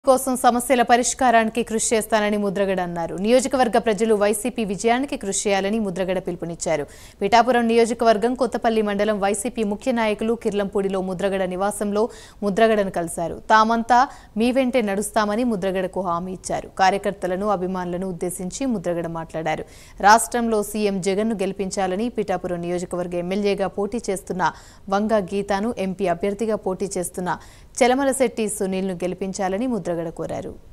కోసం సమస్యల పరిష్కారానికి కృషి చేస్తానని ముద్రగడ అన్నారు నియోజకవర్గ ప్రజలు వైసీపీ విజయానికి కృషి చేయాలని ముద్రగడ పిలుపునిచ్చారు పిఠాపురం నియోజకవర్గం కొత్తపల్లి మండలం వైసీపీ ముఖ్య నాయకులు కిర్లంపూడిలో ముద్రగడ నివాసంలో ముద్రగడను కలిశారు తామంతా మీ వెంటే నడుస్తామని ముద్రగడకు హామీ ఇచ్చారు కార్యకర్తలను అభిమానులను ఉద్దేశించి ముద్రగడ మాట్లాడారు రాష్ట్రంలో సీఎం జగన్ను గెలిపించాలని పిఠాపురం నియోజకవర్గ ఎమ్మెల్యేగా పోటీ చేస్తున్న వంగ గీతాను ఎంపీ అభ్యర్థిగా పోటీ చేస్తున్న చలమలశెట్టి సునీల్ను గెలిపించాలని ముద్రగడ కోరారు